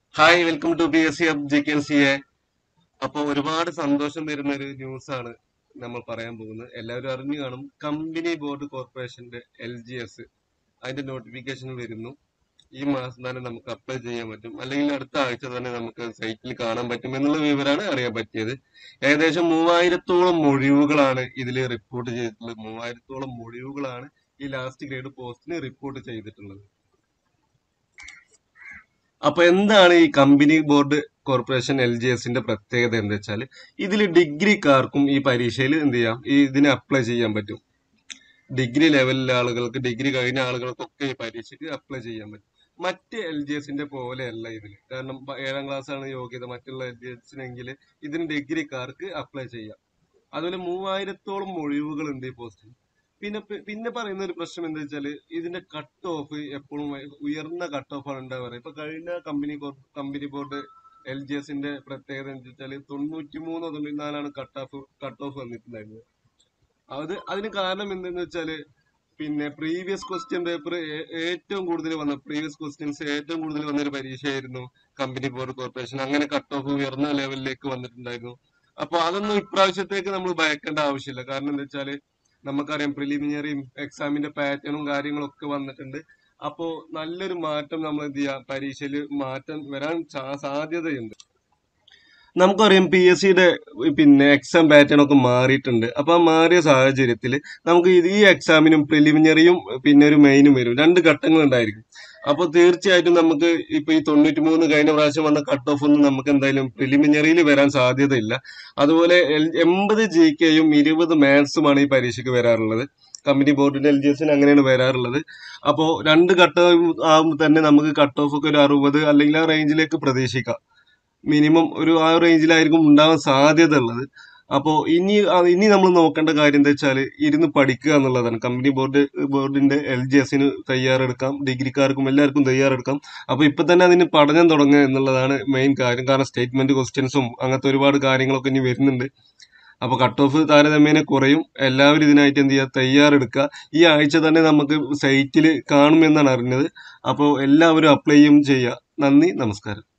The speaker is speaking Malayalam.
hi welcome to P S C അബ് ജി കെ സി എ അപ്പോൾ ഒരുപാട് സന്തോഷം തരുന്ന ഒരു ന്യൂസ് ആണ് നമ്മൾ പറയാൻ പോകുന്നത് എല്ലാവരും അറിഞ്ഞു കാണും കമ്പനി ബോർഡ് കോർപ്പറേഷന്റെ എൽ ജി എസ് അതിന്റെ നോട്ടിഫിക്കേഷൻ വരുന്നു ഈ മാസം തന്നെ നമുക്ക് അപ്ലൈ ചെയ്യാൻ പറ്റും അല്ലെങ്കിൽ അടുത്ത ആഴ്ച തന്നെ നമുക്ക് സൈറ്റിൽ കാണാൻ പറ്റും എന്നുള്ള വിവരമാണ് അറിയാൻ പറ്റിയത് ഏകദേശം മൂവായിരത്തോളം ഒഴിവുകളാണ് ഇതിൽ റിപ്പോർട്ട് ചെയ്തിട്ടുള്ളത് മൂവായിരത്തോളം ഒഴിവുകളാണ് ഈ ലാസ്റ്റ് ഗ്രേഡ് പോസ്റ്റിന് റിപ്പോർട്ട് ചെയ്തിട്ടുള്ളത് അപ്പൊ എന്താണ് ഈ company board corporation L G എസിന്റെ പ്രത്യേകത എന്താ വെച്ചാൽ ഇതിൽ ഡിഗ്രിക്കാർക്കും ഈ പരീക്ഷയിൽ എന്ത് ചെയ്യാം ഈ ഇതിന് അപ്ലൈ ചെയ്യാൻ പറ്റും ഡിഗ്രി ലെവലിലെ ആളുകൾക്ക് ഡിഗ്രി കഴിഞ്ഞ ആളുകൾക്കൊക്കെ ഈ പരീക്ഷയ്ക്ക് അപ്ലൈ ചെയ്യാൻ പറ്റും മറ്റ് എൽ ജി എസിന്റെ പോലെയല്ല ഇതിൽ കാരണം പ- ഏഴാം ക്ലാസ് ആണ് യോഗ്യത മറ്റുള്ള എൽ ജി എസിനെങ്കിൽ ഇതിന് ഡിഗ്രിക്കാർക്ക് അപ്ലൈ ചെയ്യാം അതുപോലെ മൂവായിരത്തോളം ഒഴിവുകൾ ഉണ്ട് ഈ പോസ്റ്റിൽ പിന്നെ പി- പിന്നെ പറയുന്ന ഒരു പ്രശ്നം എന്താ വെച്ചാല് ഇതിന്റെ കട്ട് ഓഫ് എപ്പോഴും ഉയർന്ന കട്ട് ഓഫ് ആണ് ഉണ്ടാവാറ് ഇപ്പൊ കഴിഞ്ഞ company company board L G എസിന്റെ പ്രത്യേകത എന്താ വെച്ചാല് തൊണ്ണൂറ്റി മൂന്നോ തൊണ്ണൂറ്റിനാലാണ് കട്ട് ഓഫ് കട്ട് ഓഫ് വന്നിട്ടുണ്ടായിരുന്നത് അത് അതിന് കാരണം എന്തെന്ന് വെച്ചാല് പിന്നെ പ്രീവിയസ് ക്വസ്റ്റ്യൻ പേപ്പർ ഏറ്റവും കൂടുതൽ വന്ന പ്രീവിയസ് ക്വസ്റ്റ്യൻസ് ഏറ്റവും കൂടുതൽ വന്ന ഒരു പരീക്ഷയായിരുന്നു കമ്പനി ബോർഡ് കോർപ്പറേഷൻ അങ്ങനെ കട്ട് ഓഫ് ഉയർന്ന ലെവലിലേക്ക് വന്നിട്ടുണ്ടായിരുന്നു അപ്പൊ അതൊന്നും ഇപ്രാവശ്യത്തേക്ക് നമ്മൾ ഭയക്കേണ്ട ആവശ്യമില്ല കാരണം എന്താ വെച്ചാല് നമുക്കറിയാം പ്രിലിമിനറിയും എക്സാമിന്റെ പാറ്റേണും കാര്യങ്ങളും ഒക്കെ വന്നിട്ടുണ്ട് അപ്പോ നല്ലൊരു മാറ്റം നമ്മൾ എന്ത് ചെയ്യാം പരീക്ഷയിൽ മാറ്റം വരാൻ ചാ- സാധ്യതയുണ്ട് നമുക്കറിയാം പി എസ് സിയുടെ പിന്നെ എക്സാം പാറ്റേൺ ഒക്കെ മാറിയിട്ടുണ്ട് അപ്പൊ ആ മാറിയ സാഹചര്യത്തിൽ നമുക്ക് ഇത് ഈ എക്സാമിനും പ്രിലിമിനറിയും പിന്നെ ഒരു മെയിനും വരും രണ്ട് ഘട്ടങ്ങൾ ഉണ്ടായിരിക്കും അപ്പൊ തീർച്ചയായിട്ടും നമുക്ക് ഇപ്പൊ ഈ തൊണ്ണൂറ്റി മൂന്ന് കഴിഞ്ഞ പ്രാവശ്യം വന്ന കട്ട് ഓഫ് ഒന്നും നമുക്ക് എന്തായാലും പ്രിലിമിനറിയിൽ വരാൻ സാധ്യതയില്ല അതുപോലെ എൽ- എൺപത് ജി കെയും ഇരുപത് മാത്സുമാണ് ഈ പരീക്ഷയ്ക്ക് വരാറുള്ളത് കമ്പനി ബോർഡിന്റെ എൽ ജി എസിന് അങ്ങനെയാണ് വരാറുള്ളത് അപ്പോൾ രണ്ട് ഘട്ടം ആകുമ്പോൾ തന്നെ നമുക്ക് കട്ട് ഓഫ് ഒക്കെ ഒരു അറുപത് അല്ലെങ്കിൽ ആ റേഞ്ചിലേക്ക് പ്രതീക്ഷിക്കാം മിനിമം ഒരു ആ റേഞ്ചിലായിരിക്കും ഉണ്ടാവാൻ സാധ്യത ഉള്ളത് അപ്പോൾ ഇനി ആ, ഇനി നമ്മൾ നോക്കേണ്ട കാര്യം എന്താ വെച്ചാൽ ഇരുന്ന് പഠിക്കുക എന്നുള്ളതാണ് കമ്പനി ബോർഡ് ബോർഡിന്റെ എൽ ജി എസിന് തയ്യാറെടുക്കാം ഡിഗ്രിക്കാർക്കും എല്ലാവർക്കും തയ്യാറെടുക്കാം അപ്പോൾ ഇപ്പൊ തന്നെ അതിന് പഠനം തുടങ്ങുക എന്നുള്ളതാണ് മെയിൻ കാര്യം കാരണം സ്റ്റേറ്റ്മെന്റ് ക്വസ്റ്റ്യൻസും അങ്ങനത്തെ ഒരുപാട് കാര്യങ്ങളൊക്കെ ഇനി വരുന്നുണ്ട് അപ്പൊ കട്ട് ഓഫ് താരതമ്യേന കുറയും എല്ലാവരും ഇതിനായിട്ട് എന്ത് ചെയ്യുക തയ്യാറെടുക്കുക ഈ ആഴ്ച തന്നെ നമുക്ക് സൈറ്റിൽ കാണുമെന്നാണ് അറിഞ്ഞത് അപ്പോൾ എല്ലാവരും അപ്ലൈ ചെയ്യും ചെയ്യുക നന്ദി നമസ്കാരം